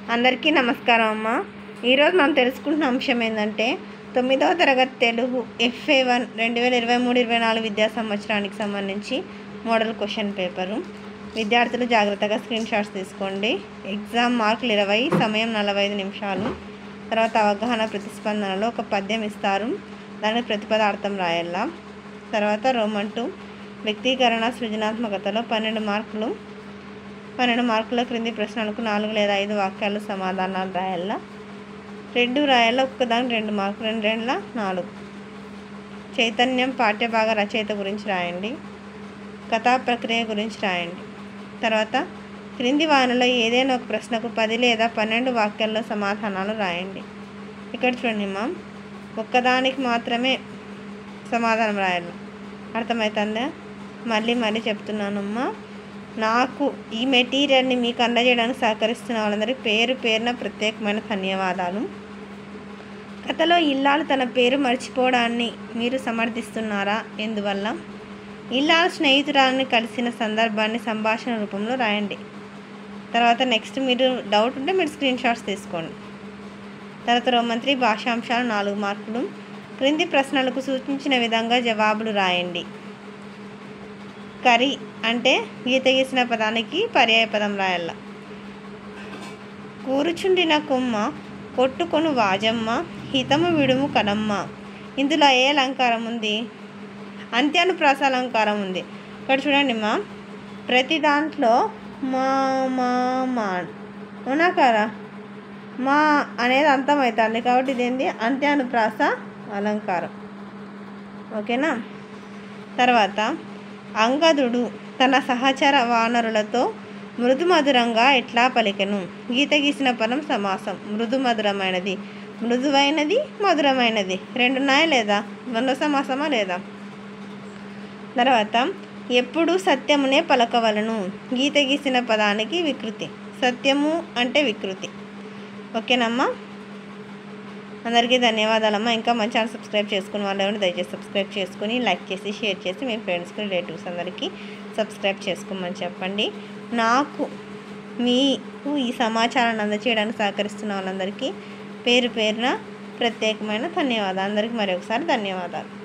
అందరికీ నమస్కారం అమ్మ ఈరోజు మనం తెలుసుకుంటున్న అంశం ఏంటంటే తొమ్మిదవ తరగతి తెలుగు ఎఫ్ఏ వన్ రెండు వేల ఇరవై మూడు ఇరవై నాలుగు విద్యా సంవత్సరానికి సంబంధించి మోడల్ క్వశ్చన్ పేపరు విద్యార్థులు జాగ్రత్తగా స్క్రీన్ షాట్స్ తీసుకోండి ఎగ్జామ్ మార్కులు ఇరవై సమయం నలభై ఐదు నిమిషాలు తర్వాత అవగాహన ప్రతిస్పందనలో ఒక పద్యం ఇస్తారు దానికి ప్రతిపదార్థం రాయాల తర్వాత రోమన్ టూ వ్యక్తీకరణ సృజనాత్మకతలో పన్నెండు మార్కులు పన్నెండు మార్కుల క్రింది ప్రశ్నలకు నాలుగు లేదా ఐదు వాక్యాలు సమాధానాలు రాయాల రెండు రాయాల ఒక్కదానికి రెండు మార్కులు రెండు రెండుల నాలుగు చైతన్యం పాఠ్యభాగ రచయిత గురించి రాయండి కథా ప్రక్రియ గురించి రాయండి తర్వాత క్రింది వానలో ఏదైనా ఒక ప్రశ్నకు పది లేదా పన్నెండు వాక్యాల్లో సమాధానాలు రాయండి ఇక్కడ చూడండి మా ఒక్కదానికి మాత్రమే సమాధానం రాయాలి అర్థమవుతుందా మళ్ళీ మళ్ళీ చెప్తున్నానమ్మా నాకు ఈ మెటీరియల్ని మీకు అందజేయడానికి సహకరిస్తున్న వాళ్ళందరికీ పేరు పేరున ప్రత్యేకమైన ధన్యవాదాలు కథలో ఇల్లాలు తన పేరు మర్చిపోవడాన్ని మీరు సమర్థిస్తున్నారా ఎందువల్ల ఇల్లాలు స్నేహితురాలని కలిసిన సందర్భాన్ని సంభాషణ రూపంలో రాయండి తర్వాత నెక్స్ట్ మీరు డౌట్ ఉంటే మీరు స్క్రీన్ షాట్స్ తీసుకోండి తర్వాత రోమంత్రి భాషాంశాలు నాలుగు మార్కులు క్రింది ప్రశ్నలకు సూచించిన విధంగా జవాబులు రాయండి కరి అంటే గీత గీసిన పదానికి పర్యాయ పదం రాయాల కూరుచుండిన కొమ్మ కొట్టుకొను వాజమ్మ హితము విడుము కనమ్మ ఇందులో ఏ అలంకారం ఉంది అంత్యానుప్రాస అలంకారం ఉంది ఇక్కడ చూడండి మా ప్రతి దాంట్లో మా మా మా అవునా కదా మా అనేది అంతమవుతుంది కాబట్టి ఇదేంటి అంత్యానుప్రాస అలంకారం ఓకేనా తర్వాత అంగదుడు తన సహచర వానరులతో మృదుమధురంగా ఎట్లా పలికెను గీత గీసిన పదం సమాసం మృదుమధురమైనది మృదువైనది మధురమైనది రెండున్నాయా లేదా ద్వంద్వ సమాసమా లేదా తర్వాత ఎప్పుడు సత్యమునే పలకవలను గీత గీసిన పదానికి వికృతి సత్యము అంటే వికృతి ఓకేనమ్మా అందరికీ ధన్యవాదాలమ్మా ఇంకా మన ఛానల్ సబ్స్క్రైబ్ చేసుకుని వాళ్ళు ఎవరు దయచేసి సబ్స్క్రైబ్ చేసుకుని లైక్ చేసి షేర్ చేసి మీ ఫ్రెండ్స్కి రిలేటివ్స్ అందరికీ సబ్స్క్రైబ్ చేసుకోమని చెప్పండి నాకు మీకు ఈ సమాచారాన్ని అందచేయడానికి సహకరిస్తున్న వాళ్ళందరికీ పేరు పేరున ప్రత్యేకమైన ధన్యవాదాలు అందరికీ మరి ఒకసారి ధన్యవాదాలు